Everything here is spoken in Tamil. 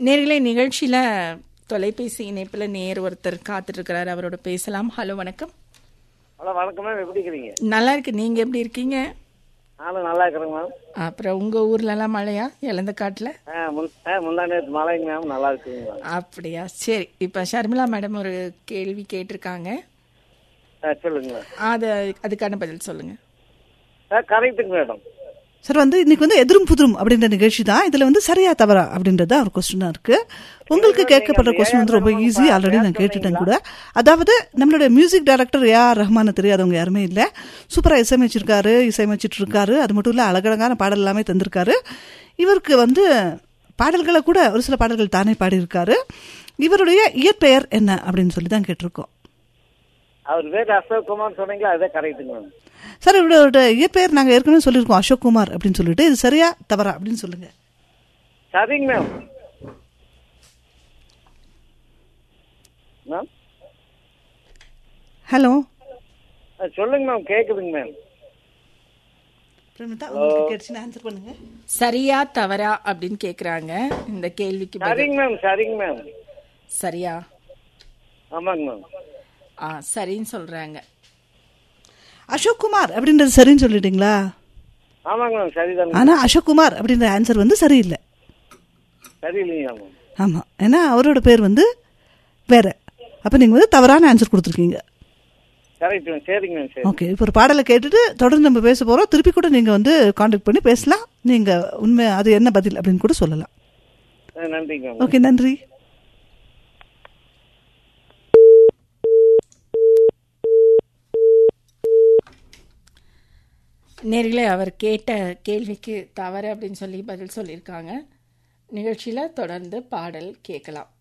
நேர்களே நிகழ்ச்சியில தொலைபேசி இணைப்புல நேர் ஒருத்தர் காத்துட்டு இருக்கிறாரு அவரோட பேசலாம் ஹலோ வணக்கம் ஹலோ வணக்கம் மேம் எப்படி இருக்கிறீங்க நல்லா இருக்கு நீங்க எப்படி இருக்கீங்க நானும் நல்லா இருக்கிறேங்க மேம் அப்புறம் உங்க ஊர்ல எல்லாம் மழையா இழந்த காட்டுல ஆ முன் ஆ முந்தா நேற்று மழைங்க மேம் நல்லா இருக்குங்க மேம் அப்படியா சரி இப்ப ஷர்மிளா மேடம் ஒரு கேள்வி கேட்டிருக்காங்க ஆ சொல்லுங்க மேம் அது அதுக்கான பதில் சொல்லுங்க ஆ கரெக்டுங்க மேடம் சார் வந்து இன்னைக்கு வந்து எதிரும் புதிரும் அப்படின்ற நிகழ்ச்சி தான் இதுல வந்து சரியா தவறா அப்படின்றது ஒரு கொஸ்டினா இருக்கு உங்களுக்கு கேட்கப்பட்ட கொஸ்டின் வந்து ரொம்ப ஈஸி ஆல்ரெடி நான் கேட்டுட்டேன் கூட அதாவது நம்மளுடைய music director A R Rahman தெரியாதவங்க யாருமே இல்லை சூப்பரா இசையமைச்சிருக்காரு இசையமைச்சிட்டு இருக்காரு அது மட்டும் இல்ல அழகழகான பாடல் எல்லாமே தந்திருக்காரு இவருக்கு வந்து பாடல்களை கூட ஒரு சில பாடல்கள் தானே பாடியிருக்காரு இவருடைய இயற்பெயர் என்ன அப்படின்னு சொல்லி தான் கேட்டிருக்கோம் அவர் பேர் அசோக் குமார் சொன்னீங்களா அதே கரெக்டுங்க மேம் சார் இவரோட இயற்பெயர் நாங்க ஏற்கனவே சொல்லியிருக்கோம் அசோக் குமார் அப்படின்னு சொல்லிட்டு இது சரியா தவறா அப்படின்னு சொல்லுங்க சரிங்க மேம் மேம் ஹலோ ஆ, சொல்லுங்க மேம் கேக்குதுங்க மேம் பிரமிதா உங்களுக்கு கேட்டுச்சுன்னு ஆன்சர் பண்ணுங்க சரியா தவறா அப்படின்னு கேக்குறாங்க இந்த கேள்விக்கு பதில் சரிங்க மேம் சரிங்க மேம் சரியா ஆமாங்க மேம் ஆ சரின்னு சொல்றாங்க அசோக் குமார் அப்படின்றது சரின்னு சொல்லிட்டீங்களா ஆமாங்க மேம் சரிதாங்க ஆனா அசோக் குமார் அப்படின்ற ஆன்சர் வந்து சரியில்லை சரி இல்லைங்களா மேம் ஆமா ஏன்னா அவரோட பேர் வந்து வேற அப்ப நீங்க வந்து தவறான ஆன்சர் கொடுத்துருக்கீங்க கரெக்ட் மேம் சரிங்க மேம் சரி ஓகே இப்போ ஒரு பாடலை கேட்டுட்டு தொடர்ந்து நம்ம பேச போறோம் திருப்பி கூட நீங்க வந்து காண்டாக்ட் பண்ணி பேசலாம் நீங்க உண்மை அது என்ன பதில் அப்படின்னு கூட சொல்லலாம் ஆ, நன்றிங்க மேம் ஓகே நன்றி நேர்களே அவர் கேட்ட கேள்விக்கு தவறு அப்படின்னு சொல்லி பதில் சொல்லியிருக்காங்க நிகழ்ச்சியில தொடர்ந்து பாடல் கேட்கலாம்